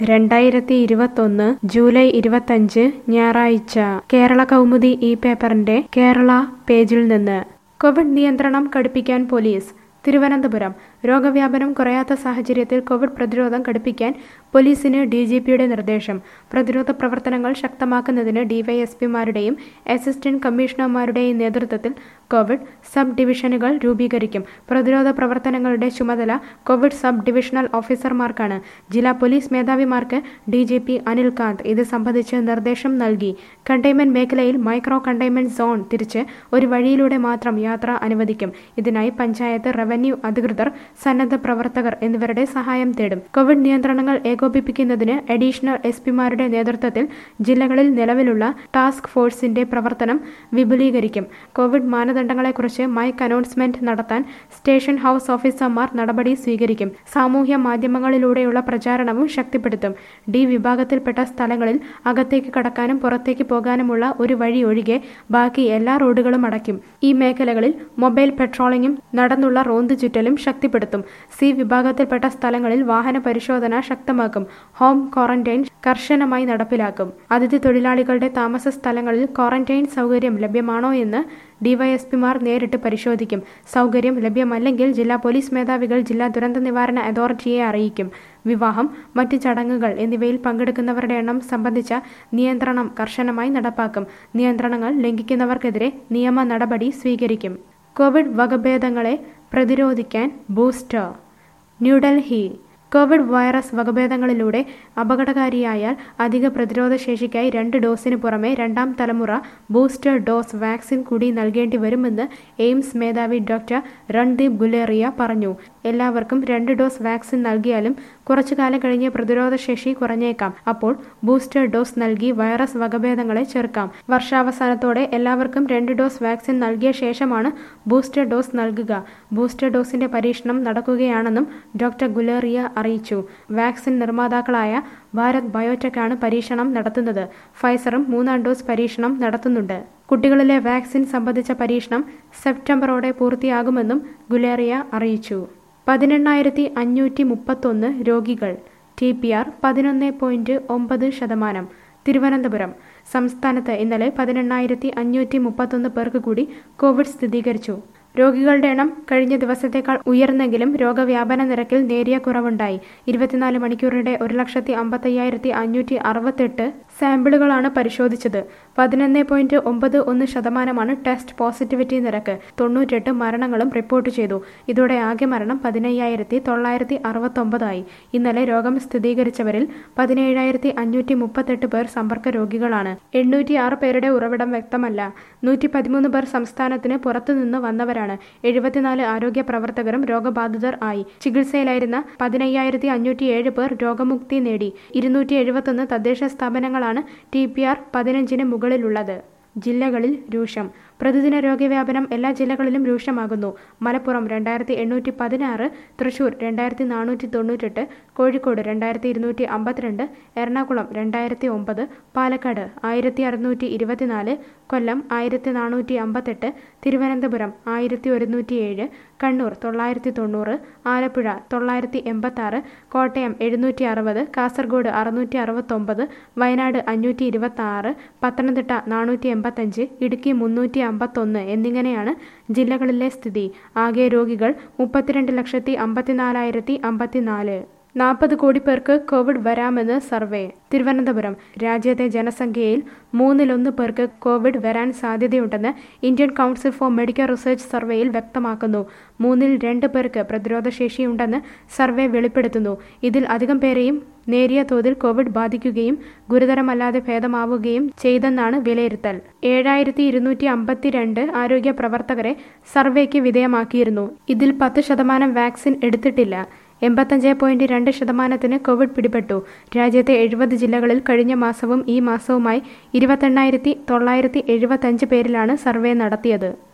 രണ്ടായിരത്തി ഇരുപത്തൊന്ന് ജൂലൈ ഇരുപത്തഞ്ച് ഞായറാഴ്ച കേരള കൗമുദി ഈ പേപ്പറിന്റെ കേരള പേജിൽ നിന്ന് കോവിഡ് നിയന്ത്രണം കടുപ്പിക്കാൻ പോലീസ് തിരുവനന്തപുരം രോഗവ്യാപനം കുറയാത്ത സാഹചര്യത്തിൽ കോവിഡ് പ്രതിരോധം കടുപ്പിക്കാൻ പോലീസിന് ഡി ജി പിയുടെ നിർദ്ദേശം പ്രതിരോധ പ്രവർത്തനങ്ങൾ ശക്തമാക്കുന്നതിന് ഡിവൈഎസ്പിമാരുടെയും അസിസ്റ്റന്റ് കമ്മീഷണർമാരുടെയും നേതൃത്വത്തിൽ കോവിഡ് സബ് ഡിവിഷനുകൾ രൂപീകരിക്കും പ്രതിരോധ പ്രവർത്തനങ്ങളുടെ ചുമതല കോവിഡ് സബ് ഡിവിഷണൽ ഓഫീസർമാർക്കാണ് ജില്ലാ പോലീസ് മേധാവിമാർക്ക് ഡി ജി പി അനിൽകാന്ത് ഇത് സംബന്ധിച്ച് നിർദ്ദേശം നൽകി കണ്ടെയ്ൻമെന്റ് മേഖലയിൽ മൈക്രോ കണ്ടെയ്ൻമെന്റ് സോൺ തിരിച്ച് ഒരു വഴിയിലൂടെ മാത്രം യാത്ര അനുവദിക്കും ഇതിനായി പഞ്ചായത്ത് റവന്യൂ അധികൃതർ സന്നദ്ധ പ്രവർത്തകർ എന്നിവരുടെ സഹായം തേടും കോവിഡ് നിയന്ത്രണങ്ങൾ ഏകോപിപ്പിക്കുന്നതിന് അഡീഷണൽ എസ് പിമാരുടെ നേതൃത്വത്തിൽ ജില്ലകളിൽ നിലവിലുള്ള ടാസ്ക് ഫോഴ്സിന്റെ പ്രവർത്തനം വിപുലീകരിക്കും കോവിഡ് മാനദണ്ഡങ്ങളെക്കുറിച്ച് മൈക്ക് അനൗൺസ്മെന്റ് നടത്താൻ സ്റ്റേഷൻ ഹൌസ് ഓഫീസർമാർ നടപടി സ്വീകരിക്കും സാമൂഹ്യ മാധ്യമങ്ങളിലൂടെയുള്ള പ്രചാരണവും ശക്തിപ്പെടുത്തും ഡി വിഭാഗത്തിൽപ്പെട്ട സ്ഥലങ്ങളിൽ അകത്തേക്ക് കടക്കാനും പുറത്തേക്ക് പോകാനുമുള്ള ഒരു വഴി ഒഴികെ ബാക്കി എല്ലാ റോഡുകളും അടയ്ക്കും ഈ മേഖലകളിൽ മൊബൈൽ പെട്രോളിംഗും നടന്നുള്ള റോന്ത് ചുറ്റലും ശക്തിപ്പെടുത്തും സി വിഭാഗത്തിൽപ്പെട്ട സ്ഥലങ്ങളിൽ വാഹന പരിശോധന ശക്തമാക്കും ഹോം ക്വാറന്റൈൻ കർശനമായി നടപ്പിലാക്കും അതിഥി തൊഴിലാളികളുടെ താമസ സ്ഥലങ്ങളിൽ ക്വാറന്റൈൻ സൗകര്യം ലഭ്യമാണോ എന്ന് ഡിവൈഎസ്പിമാർ നേരിട്ട് പരിശോധിക്കും സൗകര്യം ലഭ്യമല്ലെങ്കിൽ ജില്ലാ പോലീസ് മേധാവികൾ ജില്ലാ ദുരന്ത നിവാരണ അതോറിറ്റിയെ അറിയിക്കും വിവാഹം മറ്റ് ചടങ്ങുകൾ എന്നിവയിൽ പങ്കെടുക്കുന്നവരുടെ എണ്ണം സംബന്ധിച്ച നിയന്ത്രണം കർശനമായി നടപ്പാക്കും നിയന്ത്രണങ്ങൾ ലംഘിക്കുന്നവർക്കെതിരെ നിയമ നടപടി സ്വീകരിക്കും കോവിഡ് വകഭേദങ്ങളെ പ്രതിരോധിക്കാൻ ബൂസ്റ്റർ ന്യൂഡൽഹി കോവിഡ് വൈറസ് വകഭേദങ്ങളിലൂടെ അപകടകാരിയായാൽ അധിക പ്രതിരോധ ശേഷിക്കായി രണ്ട് ഡോസിന് പുറമെ രണ്ടാം തലമുറ ബൂസ്റ്റർ ഡോസ് വാക്സിൻ കൂടി നൽകേണ്ടി വരുമെന്ന് എയിംസ് മേധാവി ഡോക്ടർ രൺദീപ് ഗുലേറിയ പറഞ്ഞു എല്ലാവർക്കും രണ്ട് ഡോസ് വാക്സിൻ നൽകിയാലും കുറച്ചു കാലം കഴിഞ്ഞ് പ്രതിരോധ ശേഷി കുറഞ്ഞേക്കാം അപ്പോൾ ബൂസ്റ്റർ ഡോസ് നൽകി വൈറസ് വകഭേദങ്ങളെ ചെറുക്കാം വർഷാവസാനത്തോടെ എല്ലാവർക്കും രണ്ട് ഡോസ് വാക്സിൻ നൽകിയ ശേഷമാണ് ബൂസ്റ്റർ ഡോസ് നൽകുക ബൂസ്റ്റർ ഡോസിന്റെ പരീക്ഷണം നടക്കുകയാണെന്നും ഡോക്ടർ ഗുലേറിയ അറിയിച്ചു വാക്സിൻ നിർമ്മാതാക്കളായ ഭാരത് ബയോടെക്കാണ് പരീക്ഷണം നടത്തുന്നത് ഫൈസറും മൂന്നാം ഡോസ് പരീക്ഷണം നടത്തുന്നുണ്ട് കുട്ടികളിലെ വാക്സിൻ സംബന്ധിച്ച പരീക്ഷണം സെപ്റ്റംബറോടെ പൂർത്തിയാകുമെന്നും ഗുലേറിയ അറിയിച്ചു പതിനെണ്ണായിരത്തി അഞ്ഞൂറ്റി മുപ്പത്തൊന്ന് രോഗികൾ ടി പി ആർ പതിനൊന്ന് പോയിന്റ് ഒമ്പത് ശതമാനം തിരുവനന്തപുരം സംസ്ഥാനത്ത് ഇന്നലെ പതിനെണ്ണായിരത്തി അഞ്ഞൂറ്റി മുപ്പത്തൊന്ന് പേർക്ക് കൂടി കോവിഡ് സ്ഥിരീകരിച്ചു രോഗികളുടെ എണ്ണം കഴിഞ്ഞ ദിവസത്തേക്കാൾ ഉയർന്നെങ്കിലും രോഗവ്യാപന നിരക്കിൽ നേരിയ കുറവുണ്ടായി ഇരുപത്തിനാല് മണിക്കൂറിനിടെ ഒരു ലക്ഷത്തി അമ്പത്തയ്യായിരത്തി അഞ്ഞൂറ്റി അറുപത്തെട്ട് സാമ്പിളുകളാണ് പരിശോധിച്ചത് പതിനൊന്ന് പോയിന്റ് ഒമ്പത് ഒന്ന് ശതമാനമാണ് ടെസ്റ്റ് പോസിറ്റിവിറ്റി നിരക്ക് തൊണ്ണൂറ്റെട്ട് മരണങ്ങളും റിപ്പോർട്ട് ചെയ്തു ഇതോടെ ആകെ മരണം പതിനയ്യായിരത്തി തൊള്ളായിരത്തി അറുപത്തൊമ്പതായി ഇന്നലെ രോഗം സ്ഥിരീകരിച്ചവരിൽ പതിനേഴായിരത്തി അഞ്ഞൂറ്റി മുപ്പത്തെട്ട് പേർ സമ്പർക്ക രോഗികളാണ് എണ്ണൂറ്റി ആറ് പേരുടെ ഉറവിടം വ്യക്തമല്ല നൂറ്റി പതിമൂന്ന് പേർ സംസ്ഥാനത്തിന് പുറത്തുനിന്ന് വന്നവരാണ് എഴുപത്തിനാല് ആരോഗ്യ പ്രവർത്തകരും രോഗബാധിതർ ആയി ചികിത്സയിലായിരുന്ന പതിനയ്യായിരത്തി അഞ്ഞൂറ്റി ഏഴ് പേർ രോഗമുക്തി നേടി ഇരുന്നൂറ്റി എഴുപത്തൊന്ന് തദ്ദേശ സ്ഥാപനങ്ങളാണ് ടി പി ആർ പതിനഞ്ചിന് മുകളിലുള്ളത് ജില്ലകളിൽ രൂക്ഷം പ്രതിദിന രോഗവ്യാപനം എല്ലാ ജില്ലകളിലും രൂക്ഷമാകുന്നു മലപ്പുറം രണ്ടായിരത്തി എണ്ണൂറ്റി പതിനാറ് തൃശൂർ രണ്ടായിരത്തി നാനൂറ്റി തൊണ്ണൂറ്റെട്ട് കോഴിക്കോട് രണ്ടായിരത്തി ഇരുന്നൂറ്റി അമ്പത്തിരണ്ട് എറണാകുളം രണ്ടായിരത്തി ഒമ്പത് പാലക്കാട് ആയിരത്തി അറുന്നൂറ്റി ഇരുപത്തിനാല് കൊല്ലം ആയിരത്തി നാനൂറ്റി അമ്പത്തെട്ട് തിരുവനന്തപുരം ആയിരത്തി ഒരുന്നൂറ്റി ഏഴ് കണ്ണൂർ തൊള്ളായിരത്തി തൊണ്ണൂറ് ആലപ്പുഴ തൊള്ളായിരത്തി എൺപത്താറ് കോട്ടയം എഴുന്നൂറ്റി അറുപത് കാസർഗോഡ് അറുന്നൂറ്റി അറുപത്തൊമ്പത് വയനാട് അഞ്ഞൂറ്റി ഇരുപത്തി ആറ് പത്തനംതിട്ട നാനൂറ്റി എൺപത്തഞ്ച് ഇടുക്കി മുന്നൂറ്റി അമ്പത്തൊന്ന് എന്നിങ്ങനെയാണ് ജില്ലകളിലെ സ്ഥിതി ആകെ രോഗികൾ മുപ്പത്തിരണ്ട് ലക്ഷത്തി അമ്പത്തിനാലായിരത്തി അമ്പത്തിനാല് നാൽപ്പത് കോടി പേർക്ക് കോവിഡ് വരാമെന്ന് സർവേ തിരുവനന്തപുരം രാജ്യത്തെ ജനസംഖ്യയിൽ മൂന്നിലൊന്ന് പേർക്ക് കോവിഡ് വരാൻ സാധ്യതയുണ്ടെന്ന് Indian council for medical research സർവേയിൽ വ്യക്തമാക്കുന്നു മൂന്നിൽ രണ്ട് പേർക്ക് പ്രതിരോധശേഷിയുണ്ടെന്ന് സർവേ വെളിപ്പെടുത്തുന്നു ഇതിൽ അധികം പേരെയും നേരിയ തോതിൽ കോവിഡ് ബാധിക്കുകയും ഗുരുതരമല്ലാതെ ഭേദമാവുകയും ചെയ്തെന്നാണ് വിലയിരുത്തൽ ഏഴായിരത്തി ഇരുന്നൂറ്റി അമ്പത്തിരണ്ട് ആരോഗ്യ പ്രവർത്തകരെ സർവേക്ക് വിധേയമാക്കിയിരുന്നു ഇതിൽ പത്ത് ശതമാനം വാക്സിൻ എടുത്തിട്ടില്ല എൺപത്തഞ്ച് പോയിന്റ് രണ്ട് ശതമാനത്തിന് കോവിഡ് പിടിപെട്ടു രാജ്യത്തെ എഴുപത് ജില്ലകളിൽ കഴിഞ്ഞ മാസവും ഈ മാസവുമായി ഇരുപത്തെണ്ണായിരത്തി തൊള്ളായിരത്തി എഴുപത്തഞ്ച് പേരിലാണ് സർവേ നടത്തിയത്